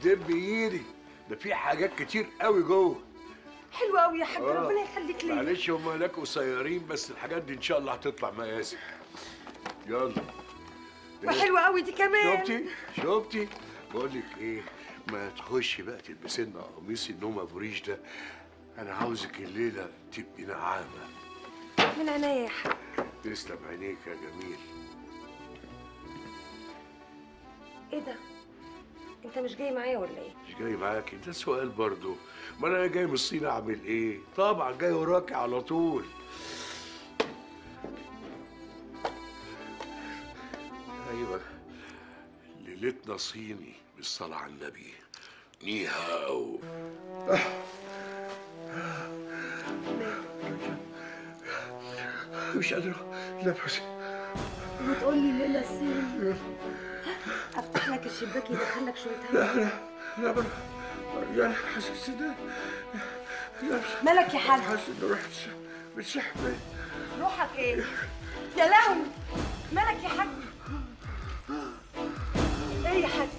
سيب ايدي ده في حاجات كتير قوي جوه حلو قوي يا حاج آه. ربنا يخليك ليا معلش هم هناك قصيرين بس الحاجات دي ان شاء الله هتطلع مقاسي يلا وحلوه قوي دي كمان شفتي شفتي بقول لك ايه ما تخشي بقى تلبسي لنا قميص النوم ابو ريش ده انا عاوزك الليله تبقي نعامه من عينيا يا حاج تسلم عينيك يا جميل ايه ده انت مش جاي معايا ولا ايه مش جاي معاكي ده سؤال برضو ما انا جاي من الصين اعمل ايه طبعا جاي وراكي على طول ايوه ليلتنا صيني بالصلاة على النبي نيهاو مش قادر نفسي بتقول لي ليلى السين افتح لك الشباك يدخلك شويه هوا لا لا لا حاسس ان لا مالك يا حاج حاسس ان روحي بتسحب روحك ايه يا لهوي مالك يا حاج ايه يا حاج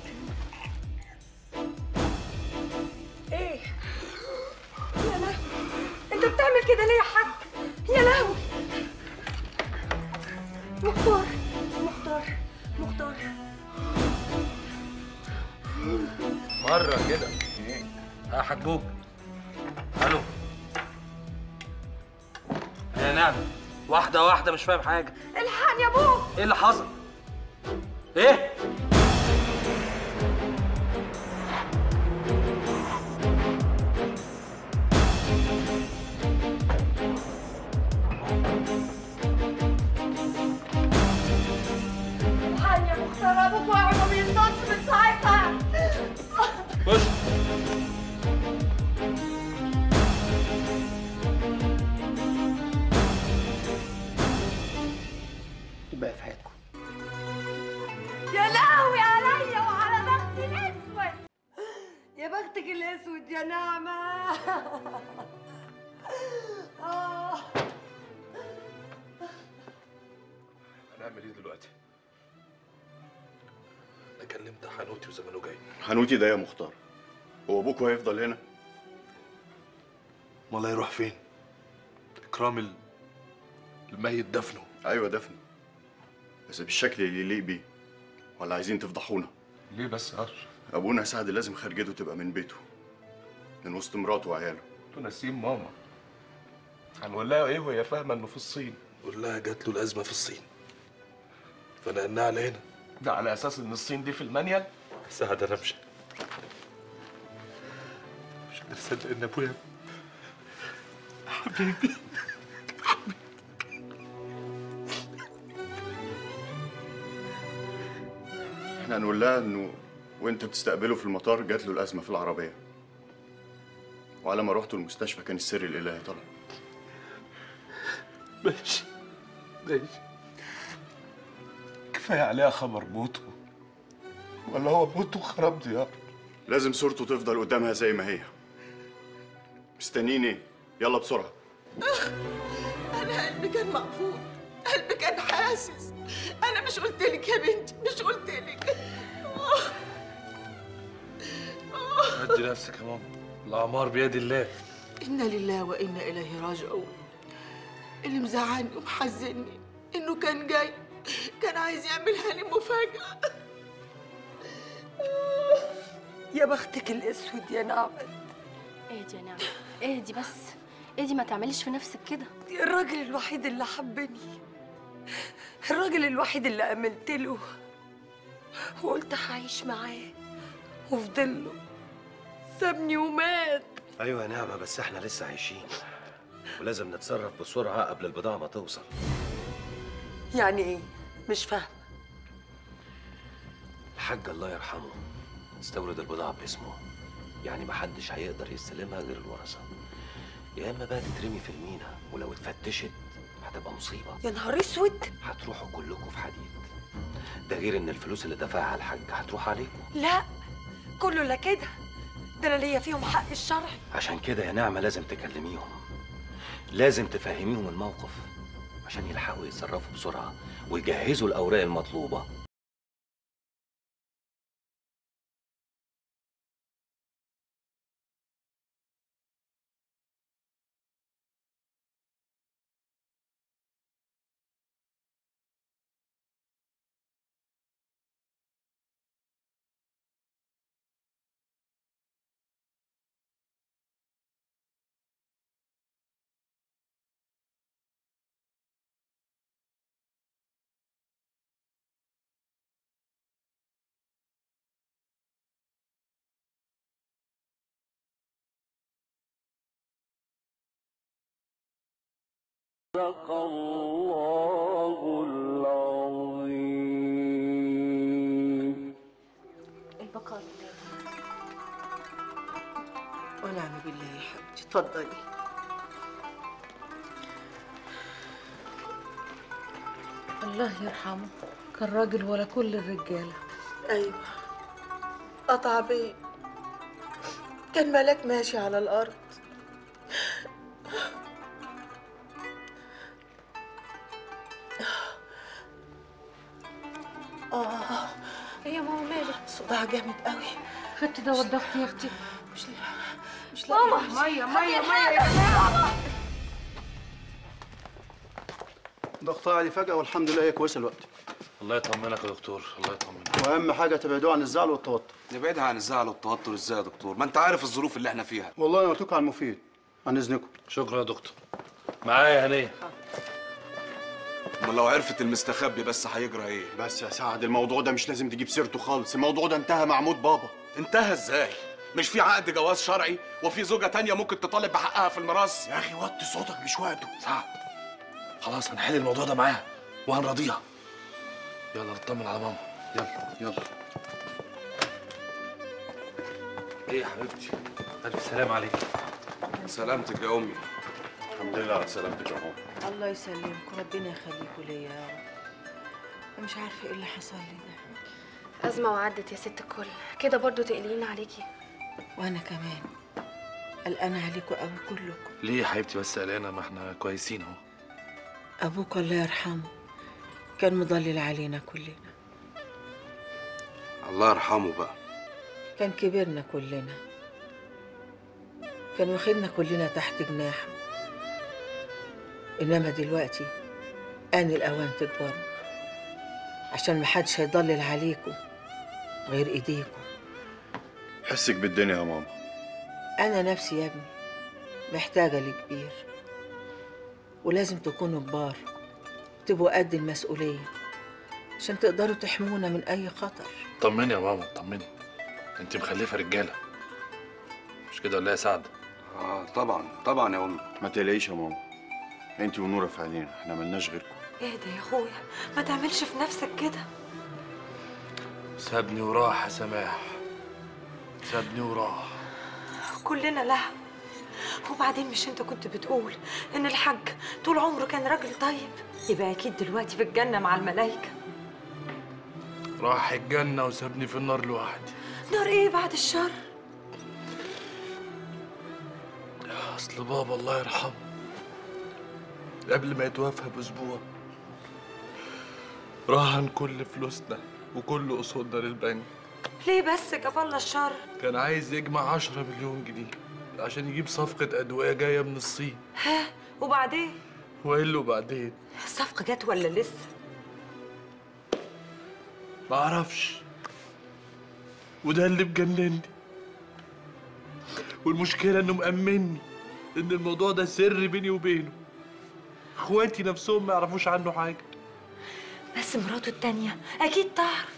ايه يا لهوي انت بتعمل كده ليه يا حاج يا لهوي مختار مختار مختار مرة كده ها حجوج الو يا نعم واحدة واحدة مش فاهم حاجة الحقني يا ابوك ايه اللي حصل؟ ايه؟ الحقني يا مختار ابوك واقع ما بينطقش من ساعتها خش تبقى في حياتكم يا لهوي عليا وعلى بختي الاسود يا بختك الاسود يا نعمة آه. هنعمل ايه دلوقتي؟ انا كلمت حنوتي وزمانه جاي حنوتي ده يا مختار هو ابوك هيفضل هنا امال هيروح فين؟ اكرام ال- الميت دفنه ايوه دفن بس بالشكل اللي يليق بيه ولا عايزين تفضحونا ليه بس يا اشرف؟ ابونا سعد لازم خرجته تبقى من بيته من وسط مراته وعياله انتوا ناسيين ماما هنقول لها ايه وهي فاهمه انه في الصين قول لها جات له الازمه في الصين فنقلناها على هنا ده على اساس ان الصين دي في المانيال سعد انا مش مش قادر اصدق ان ابويا حبيبي احنا هنقول لها انه وانت بتستقبله في المطار جات له الازمه في العربيه وعلى ما رحتوا المستشفى كان السر الالهي طلع ماشي ماشي كفايه عليها خبر موته ولا هو موته خراب ديار لازم صورته تفضل قدامها زي ما هي مستنيين ايه يلا بسرعه انا قلبي كان مقبوض قلبي كان حاسس انا مش قلت لك يا بنتي مش قلت لك هدي نفسك يا ماما الأعمار بيد الله انا لله وانا اليه راجعون اللي مزعلني ومحزني انه كان جاي كان عايز يعملها لي مفاجاه يا بختك الاسود يا نعمة اهدي يا نعمة اهدي بس اهدي ما تعمليش في نفسك كده الراجل الوحيد اللي حبني الراجل الوحيد اللي امنت له وقلت هعيش معاه وفضل له سابني ومات ايوه يا نعمه بس احنا لسه عايشين ولازم نتصرف بسرعه قبل البضاعه ما توصل يعني ايه مش فاهم الحاج الله يرحمه استورد البضاعه باسمه يعني محدش هيقدر يستلمها غير الورثه يا اما بقى تترمي في المينا ولو اتفتشت هتبقى مصيبه يا نهار اسود هتروحوا كلكم في حديد ده غير ان الفلوس اللي دفعها الحاج هتروح عليكم لا كله لا كده ده انا ليا فيهم حق الشرعي عشان كده يا نعمه لازم تكلميهم لازم تفهميهم الموقف عشان يلحقوا يتصرفوا بسرعه ويجهزوا الاوراق المطلوبه البقاء لله ونعم بالله يا حبيبتي اتفضلي الله يرحمه كان راجل ولا كل الرجاله ايوه قطع بيه كان ملاك ماشي على الارض اه ايه يا ماما مالك صداع جامد قوي خدت دواء الضغط يا اختي مش مش لاقيه ميه ميه ميه يا جماعه ضغطها عالي فجأة والحمد لله هي كويسة الوقت الله يطمنك يا دكتور الله يطمنك وأهم حاجة تبعدوا عن الزعل والتوتر نبعدها عن الزعل والتوتر ازاي يا دكتور ما انت عارف الظروف اللي احنا فيها والله أنا قلت لكم على المفيد عن إذنكم شكرا يا دكتور معايا هنيه امال لو عرفت المستخبي بس هيجرى ايه بس يا سعد الموضوع ده مش لازم تجيب سيرته خالص الموضوع ده انتهى مع موت بابا انتهى ازاي مش في عقد جواز شرعي وفي زوجة تانية ممكن تطالب بحقها في الميراث يا اخي وطي صوتك مش وقته سعد خلاص هنحل الموضوع ده معاها وهنراضيها يلا نطمن على ماما يلا يلا ايه يا حبيبتي الف سلام عليك سلامتك يا امي الحمد لله على سلامتك يا عمر الله يسلمكم ربنا يخليكم ليا يا رب أنا مش عارفه ايه اللي حصل لي ده أزمة وعدت يا ست الكل كده برضو تقلقين عليكي وانا كمان قلقانه عليكم قوي كلكم ليه يا حبيبتي بس قلقانه ما احنا كويسين اهو ابوك الله يرحمه كان مضلل علينا كلنا الله يرحمه بقى كان كبرنا كلنا كان واخدنا كلنا تحت جناحه انما دلوقتي آن الأوان تكبروا عشان محدش هيضلل عليكم غير ايديكم حسك بالدنيا يا ماما انا نفسي يا ابني محتاجه لكبير ولازم تكونوا كبار تبقوا قد المسؤوليه عشان تقدروا تحمونا من اي خطر طمني يا ماما طمني انت مخلفه رجاله مش كده ولا إيه يا سعد اه طبعا طبعا يا امي ما تقلقيش يا ماما انت ونوره في عينينا احنا ملناش غيركم اهدى يا اخويا ما تعملش في نفسك كده سابني وراح يا سماح سابني وراح كلنا لها وبعدين مش انت كنت بتقول ان الحاج طول عمره كان راجل طيب يبقى اكيد دلوقتي في الجنه مع الملائكه راح الجنه وسابني في النار لوحدي نار ايه بعد الشر اصل بابا الله يرحمه قبل ما يتوفى باسبوع راهن كل فلوسنا وكل قصودنا للبنك ليه بس جاب الله الشر كان عايز يجمع 10 مليون جنيه عشان يجيب صفقة أدوية جاية من الصين ها وبعدين وإيه له بعدين؟ الصفقه جت ولا لسه معرفش وده اللي مجنني والمشكلة إنه مأمني إن الموضوع ده سر بيني وبينه إخواتي نفسهم ما يعرفوش عنه حاجة بس مراته التانية اكيد تعرف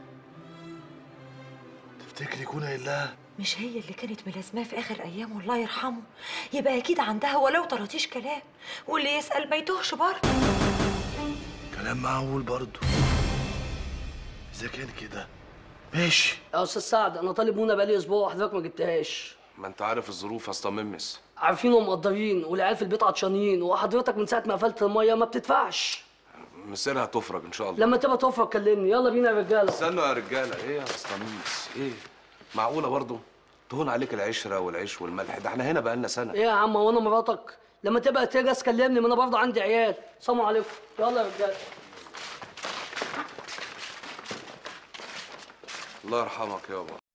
تفتكر يكون قايل لها مش هي اللي كانت ملازماه في اخر ايامه الله يرحمه يبقى اكيد عندها ولو طراطيش كلام واللي يسال ما يتوهش برضه كلام معقول برضه إذا كان كده ماشي يا استاذ سعد انا طالب منى بقالي اسبوع وحضرتك ما جبتهاش ما انت عارف الظروف يا اسطى ممس عارفين ومقدرين والعيال في البيت عطشانين وحضرتك من ساعه ما قفلت الميه ما بتدفعش مصيرها تفرج ان شاء الله لما تبقى تفرج كلمني يلا بينا يا رجاله استنوا يا رجاله ايه يا اسطى ممس ايه معقوله برضه تهون عليك العشره والعيش والملح ده احنا هنا بقالنا سنه ايه يا عم وانا مراتك لما تبقى تجهز كلمني ما انا برضه عندي عيال سلام عليكم يلا يا رجاله الله يرحمك يابا